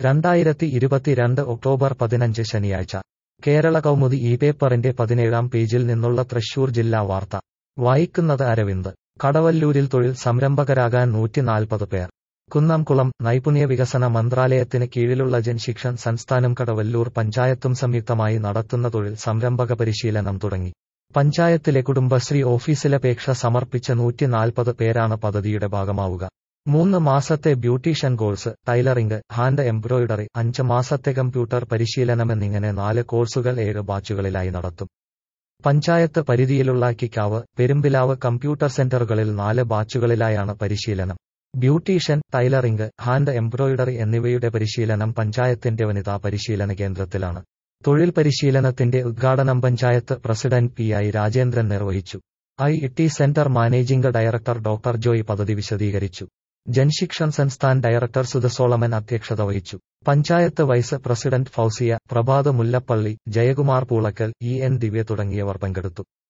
രണ്ടായിരത്തി ഇരുപത്തിരണ്ട് ഒക്ടോബർ പതിനഞ്ച് ശനിയാഴ്ച കേരള കൗമുദി ഈ പേപ്പറിന്റെ പതിനേഴാം പേജിൽ നിന്നുള്ള തൃശൂർ ജില്ലാ വാർത്ത വായിക്കുന്നത് അരവിന്ദ് കടവല്ലൂരിൽ തൊഴിൽ സംരംഭകരാകാൻ നൂറ്റിനാൽപ്പത് പേർ കുന്നംകുളം നൈപുണ്യ വികസന മന്ത്രാലയത്തിന് കീഴിലുള്ള ജൻശിക്ഷൻ സംസ്ഥാനം കടവല്ലൂർ പഞ്ചായത്തും സംയുക്തമായി നടത്തുന്ന തൊഴിൽ സംരംഭക പരിശീലനം തുടങ്ങി പഞ്ചായത്തിലെ കുടുംബശ്രീ ഓഫീസിലപേക്ഷ സമർപ്പിച്ച നൂറ്റിനാൽപ്പത് പേരാണ് പദ്ധതിയുടെ ഭാഗമാവുക മൂന്ന് മാസത്തെ beautician course tailoring hand embroidery അഞ്ച് മാസത്തെ കമ്പ്യൂട്ടർ പരിശീലനമെന്നിങ്ങനെ നാല് കോഴ്സുകൾ ഏഴ് ബാച്ചുകളിലായി നടത്തും പഞ്ചായത്ത് പരിധിയിലുള്ള കിക്കാവ് പെരുമ്പിലാവ് കമ്പ്യൂട്ടർ സെന്ററുകളിൽ നാല് ബാച്ചുകളിലായാണ് പരിശീലനം ബ്യൂട്ടീഷ്യൻ ടൈലറിംഗ് ഹാൻഡ് എംബ്രോയിഡറി എന്നിവയുടെ പരിശീലനം പഞ്ചായത്തിന്റെ വനിതാ പരിശീലന കേന്ദ്രത്തിലാണ് തൊഴിൽ പരിശീലനത്തിന്റെ ഉദ്ഘാടനം panchayat president P I Rajendran നിർവഹിച്ചു I T centre managing director doctor Joy പദ്ധതി വിശദീകരിച്ചു ജൻശിക്ഷൻ സംസ്ഥാൻ ഡയറക്ടർ സുധസോളമൻ അധ്യക്ഷത വഹിച്ചു panchayat vice president Fousiya Prabhath Mullappally Jayakumar Poolakkal E N Divya തുടങ്ങിയവർ പങ്കെടുത്തു